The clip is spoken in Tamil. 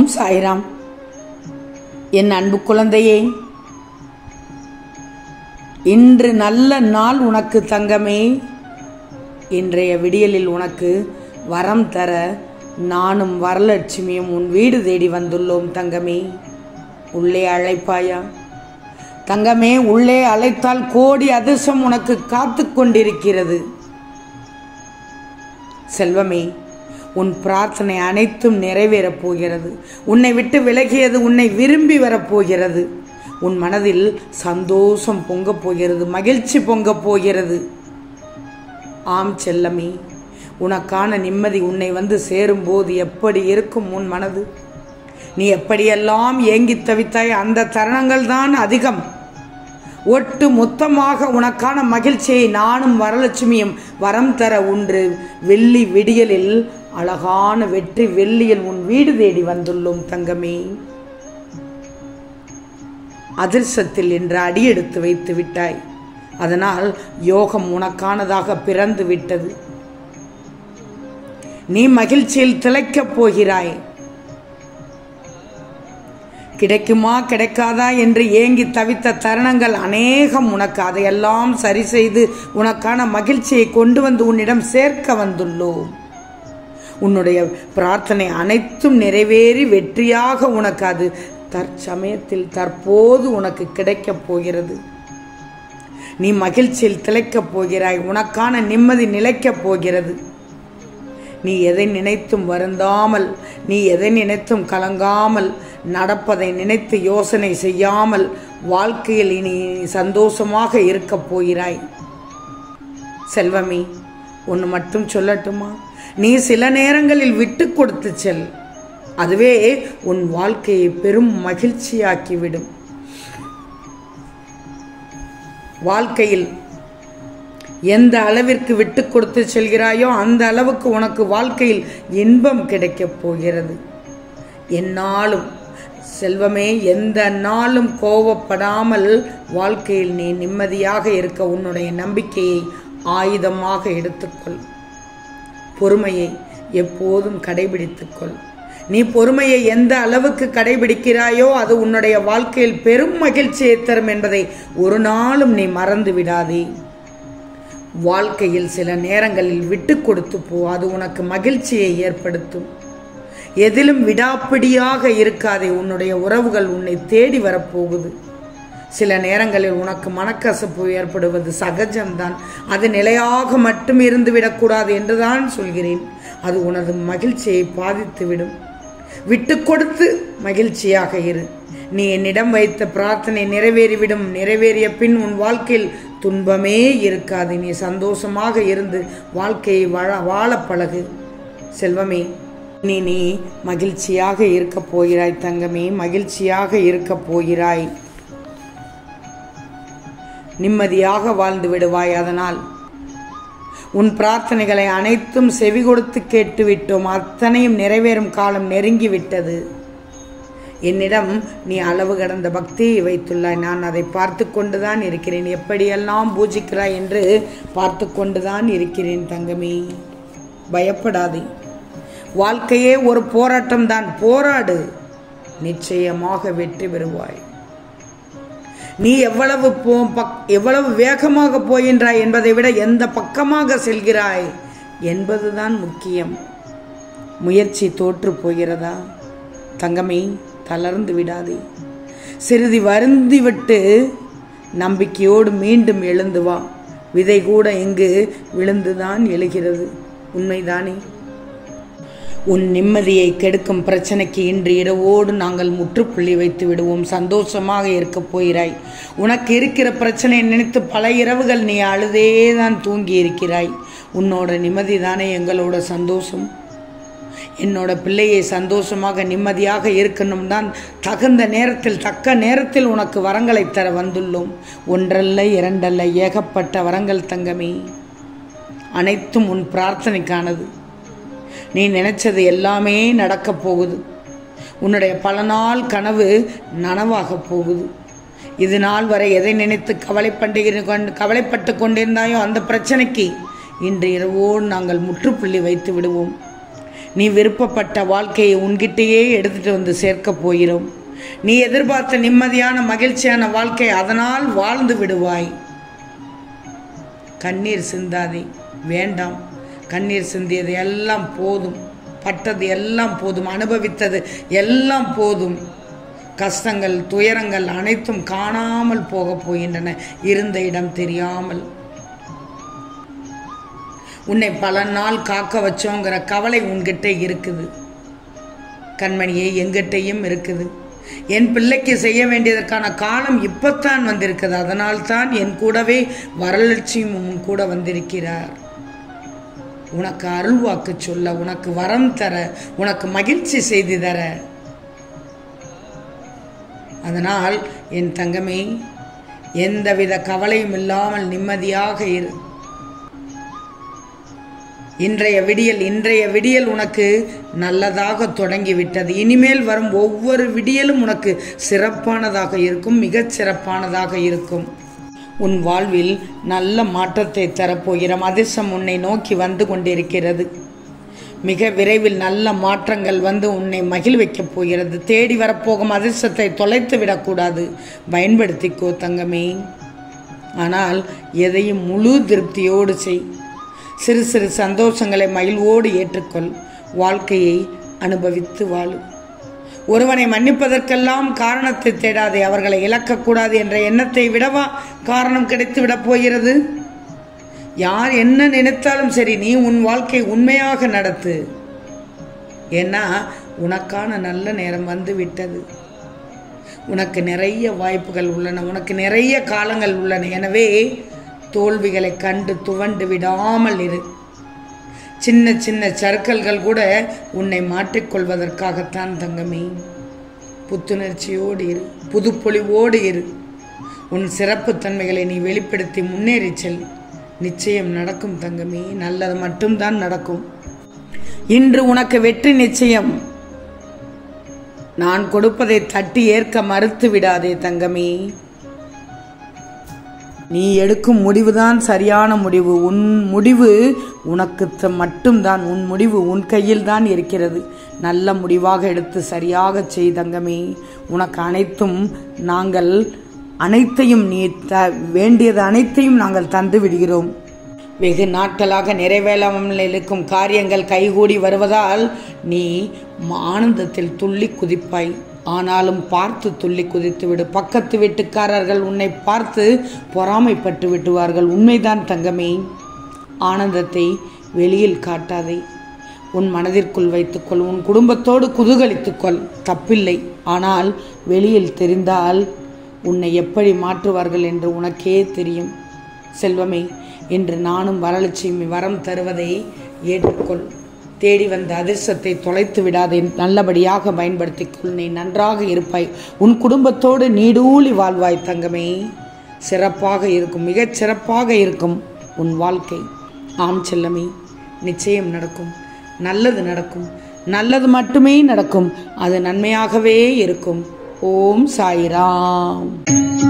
சாய்ராம் என் அன்பு குழந்தையே இன்று நல்ல நாள் உனக்கு தங்கமே இன்றைய விடியலில் உனக்கு வரம் தர நானும் வரலட்சுமியும் உன் வீடு தேடி வந்துள்ளோம் தங்கமே உள்ளே அழைப்பாயா தங்கமே உள்ளே அழைத்தால் கோடி அதிர்ஷ்டம் உனக்கு காத்து கொண்டிருக்கிறது செல்வமே உன் பிரார்த்தனை அனைத்தும் நிறைவேறப் போகிறது உன்னை விட்டு விலகியது உன்னை விரும்பி வரப்போகிறது உன் மனதில் சந்தோஷம் பொங்கப் போகிறது மகிழ்ச்சி பொங்கப் போகிறது ஆம் செல்லமே உனக்கான நிம்மதி உன்னை வந்து சேரும்போது எப்படி இருக்கும் உன் மனது நீ எப்படியெல்லாம் ஏங்கி தவித்தாய் அந்த தருணங்கள் தான் அதிகம் ஒட்டு மொத்தமாக உனக்கான மகிழ்ச்சியை நானும் வரலட்சுமியும் வரம் தர ஒன்று வெள்ளி விடியலில் அழகான வெற்றி வெள்ளியில் உன் வீடு தேடி வந்துள்ளோம் தங்கமே அதிர்ஷ்டத்தில் என்று அடியெடுத்து வைத்து விட்டாய் அதனால் யோகம் உனக்கானதாக பிறந்து விட்டது நீ மகிழ்ச்சியில் திளைக்கப் போகிறாய் கிடைக்குமா கிடைக்காதா என்று ஏங்கி தவித்த தருணங்கள் அநேகம் உனக்கு அதையெல்லாம் சரி செய்து உனக்கான மகிழ்ச்சியை கொண்டு வந்து உன்னிடம் சேர்க்க வந்துள்ளோம் உன்னுடைய பிரார்த்தனை அனைத்தும் நிறைவேறி வெற்றியாக உனக்கு அது தற்சமயத்தில் தற்போது உனக்கு கிடைக்கப் போகிறது நீ மகிழ்ச்சியில் திளைக்கப் போகிறாய் உனக்கான நிம்மதி நிலைக்கப் போகிறது நீ எதை நினைத்தும் வருந்தாமல் நீ எதை நினைத்தும் கலங்காமல் நடப்பதை நினைத்து யோசனை செய்யாமல் வாழ்க்கையில் இனி சந்தோஷமாக இருக்கப் போகிறாய் செல்வமே ஒன்று மட்டும் சொல்லட்டுமா நீ சில நேரங்களில் விட்டு கொடுத்து செல் அதுவே உன் வாழ்க்கையை பெரும் மகிழ்ச்சியாக்கிவிடும் வாழ்க்கையில் எந்த அளவிற்கு விட்டு கொடுத்து செல்கிறாயோ அந்த அளவுக்கு உனக்கு வாழ்க்கையில் இன்பம் கிடைக்கப் போகிறது என்னாலும் செல்வமே எந்த நாளும் கோவப்படாமல் வாழ்க்கையில் நீ நிம்மதியாக இருக்க உன்னுடைய நம்பிக்கையை ஆயுதமாக எடுத்துக்கொள் பொறுமையை எப்போதும் கடைபிடித்துக்கொள் நீ பொறுமையை எந்த அளவுக்கு கடைபிடிக்கிறாயோ அது உன்னுடைய வாழ்க்கையில் பெரும் மகிழ்ச்சியை தரும் என்பதை ஒரு நாளும் நீ மறந்து விடாதே வாழ்க்கையில் சில நேரங்களில் விட்டு கொடுத்து போ அது உனக்கு மகிழ்ச்சியை ஏற்படுத்தும் எதிலும் விடாப்பிடியாக இருக்காதே உன்னுடைய உறவுகள் உன்னை தேடி வரப்போகுது சில நேரங்களில் உனக்கு மனக்கசப்பு ஏற்படுவது சகஜம்தான் அது நிலையாக மட்டும் இருந்து விடக்கூடாது என்றுதான் சொல்கிறேன் அது உனது மகிழ்ச்சியை பாதித்துவிடும் விட்டு கொடுத்து மகிழ்ச்சியாக இரு நீ என்னிடம் வைத்த பிரார்த்தனை நிறைவேறிவிடும் நிறைவேறிய பின் உன் வாழ்க்கையில் துன்பமே இருக்காது நீ சந்தோஷமாக இருந்து வாழ்க்கையை வாழ வாழ பழகு செல்வமே நீ நீ மகிழ்ச்சியாக இருக்கப் போகிறாய் தங்கமே மகிழ்ச்சியாக இருக்கப் போகிறாய் நிம்மதியாக வாழ்ந்து விடுவாய் அதனால் உன் பிரார்த்தனைகளை அனைத்தும் செவி கொடுத்து கேட்டுவிட்டோம் அத்தனையும் நிறைவேறும் காலம் நெருங்கிவிட்டது என்னிடம் நீ அளவு கடந்த பக்தியை வைத்துள்ளாய் நான் அதை பார்த்து கொண்டுதான் இருக்கிறேன் எப்படியெல்லாம் பூஜிக்கிறாய் என்று பார்த்து கொண்டுதான் இருக்கிறேன் தங்கமே பயப்படாதே வாழ்க்கையே ஒரு போராட்டம் தான் போராடு நிச்சயமாக வெற்றி பெறுவாய் நீ எவ்வளவு போ பக் எவ்வளவு வேகமாக போகின்றாய் என்பதை விட எந்த பக்கமாக செல்கிறாய் என்பதுதான் முக்கியம் முயற்சி தோற்று போகிறதா தங்கமே தளர்ந்து விடாதே சிறிது வருந்திவிட்டு நம்பிக்கையோடு மீண்டும் எழுந்து வா விதை கூட இங்கு விழுந்துதான் எழுகிறது உண்மைதானே உன் நிம்மதியை கெடுக்கும் பிரச்சனைக்கு இன்று இரவோடு நாங்கள் முற்றுப்புள்ளி வைத்து விடுவோம் சந்தோஷமாக இருக்கப் போகிறாய் உனக்கு இருக்கிற பிரச்சனையை நினைத்து பல இரவுகள் நீ அழுதே தான் தூங்கி இருக்கிறாய் உன்னோட நிம்மதி தானே எங்களோட சந்தோஷம் என்னோட பிள்ளையை சந்தோஷமாக நிம்மதியாக இருக்கணும் தான் தகுந்த நேரத்தில் தக்க நேரத்தில் உனக்கு வரங்களை தர வந்துள்ளோம் ஒன்றல்ல இரண்டல்ல ஏகப்பட்ட வரங்கள் தங்கமே அனைத்தும் உன் பிரார்த்தனைக்கானது நீ நினைச்சது எல்லாமே நடக்கப் போகுது உன்னுடைய பல நாள் கனவு நனவாக போகுது இது நாள் வரை எதை நினைத்து கவலைப்பட்டு கொண்டு கவலைப்பட்டு கொண்டிருந்தாயோ அந்த பிரச்சனைக்கு இன்று இரவோடு நாங்கள் முற்றுப்புள்ளி வைத்து விடுவோம் நீ விருப்பப்பட்ட வாழ்க்கையை உன்கிட்டயே எடுத்துட்டு வந்து சேர்க்கப் போகிறோம் நீ எதிர்பார்த்த நிம்மதியான மகிழ்ச்சியான வாழ்க்கை அதனால் வாழ்ந்து விடுவாய் கண்ணீர் சிந்தாதே வேண்டாம் கண்ணீர் சிந்தியது எல்லாம் போதும் பட்டது எல்லாம் போதும் அனுபவித்தது எல்லாம் போதும் கஷ்டங்கள் துயரங்கள் அனைத்தும் காணாமல் போகப் போகின்றன இருந்த இடம் தெரியாமல் உன்னை பல நாள் காக்க வச்சோங்கிற கவலை உன்கிட்ட இருக்குது கண்மணியே எங்கிட்டையும் இருக்குது என் பிள்ளைக்கு செய்ய வேண்டியதற்கான காலம் இப்பத்தான் வந்திருக்குது அதனால்தான் என் கூடவே வரலட்சியும் உன் கூட வந்திருக்கிறார் உனக்கு அருள்வாக்கு சொல்ல உனக்கு வரம் தர உனக்கு மகிழ்ச்சி செய்து தர அதனால் என் தங்கமே எந்தவித கவலையும் இல்லாமல் நிம்மதியாக இரு இன்றைய விடியல் இன்றைய விடியல் உனக்கு நல்லதாக தொடங்கிவிட்டது இனிமேல் வரும் ஒவ்வொரு விடியலும் உனக்கு சிறப்பானதாக இருக்கும் மிகச் சிறப்பானதாக இருக்கும் உன் வாழ்வில் நல்ல மாற்றத்தை தரப்போகிறோம் அதிர்ஷ்டம் உன்னை நோக்கி வந்து கொண்டிருக்கிறது மிக விரைவில் நல்ல மாற்றங்கள் வந்து உன்னை மகிழ்விக்கப் போகிறது தேடி வரப்போகும் அதிர்ஷ்டத்தை தொலைத்து விடக்கூடாது பயன்படுத்திக்கோ தங்கமே ஆனால் எதையும் முழு திருப்தியோடு செய் சிறு சிறு சந்தோஷங்களை மகிழ்வோடு ஏற்றுக்கொள் வாழ்க்கையை அனுபவித்து வாழு ஒருவனை மன்னிப்பதற்கெல்லாம் காரணத்தை தேடாதே அவர்களை இழக்கக்கூடாது என்ற எண்ணத்தை விடவா காரணம் கிடைத்து விடப் போகிறது யார் என்ன நினைத்தாலும் சரி நீ உன் வாழ்க்கை உண்மையாக நடத்து ஏன்னா உனக்கான நல்ல நேரம் வந்து விட்டது உனக்கு நிறைய வாய்ப்புகள் உள்ளன உனக்கு நிறைய காலங்கள் உள்ளன எனவே தோல்விகளை கண்டு துவண்டு விடாமல் இரு சின்ன சின்ன சறுக்கல்கள் கூட உன்னை மாற்றிக்கொள்வதற்காகத்தான் தங்கமே புத்துணர்ச்சியோடு இரு புதுப்பொலிவோடு இரு உன் சிறப்பு தன்மைகளை நீ வெளிப்படுத்தி முன்னேறி செல் நிச்சயம் நடக்கும் தங்கமே நல்லது மட்டும்தான் நடக்கும் இன்று உனக்கு வெற்றி நிச்சயம் நான் கொடுப்பதை தட்டி ஏற்க மறுத்து விடாதே தங்கமே நீ எடுக்கும் முடிவுதான் சரியான முடிவு உன் முடிவு உனக்கு த- மட்டும்தான் உன் முடிவு உன் கையில் தான் இருக்கிறது நல்ல முடிவாக எடுத்து சரியாக செய் தங்கமே உனக்கு அனைத்தும் நாங்கள் அனைத்தையும் நீ த வேண்டியது அனைத்தையும் நாங்கள் தந்து விடுகிறோம் வெகு நாட்களாக நிறைவேறாமல் இருக்கும் காரியங்கள் கைகூடி வருவதால் நீ ஆனந்தத்தில் துள்ளி குதிப்பாய் ஆனாலும் பார்த்து துள்ளி குதித்து விடு பக்கத்து வீட்டுக்காரர்கள் உன்னை பார்த்து பொறாமைப்பட்டு விட்டுவார்கள் உண்மைதான் தங்கமே ஆனந்தத்தை வெளியில் காட்டாதே உன் மனதிற்குள் வைத்துக்கொள் உன் குடும்பத்தோடு குதூகலித்துக்கொள் தப்பில்லை ஆனால் வெளியில் தெரிந்தால் உன்னை எப்படி மாற்றுவார்கள் என்று உனக்கே தெரியும் செல்வமே இன்று நானும் வரலட்சுமி வரம் தருவதை ஏற்றுக்கொள் தேடி வந்த அதிர்ஷ்டத்தை தொலைத்து விடாதே நல்லபடியாக பயன்படுத்திக்கொள் நீ நன்றாக இருப்பாய் உன் குடும்பத்தோடு நீடூழி வாழ்வாய் தங்கமே சிறப்பாக இருக்கும் மிகச் சிறப்பாக இருக்கும் உன் வாழ்க்கை ஆம் செல்லமே நிச்சயம் நடக்கும் நல்லது நடக்கும் நல்லது மட்டுமே நடக்கும் அது நன்மையாகவே இருக்கும் ஓம் சாய்ராம்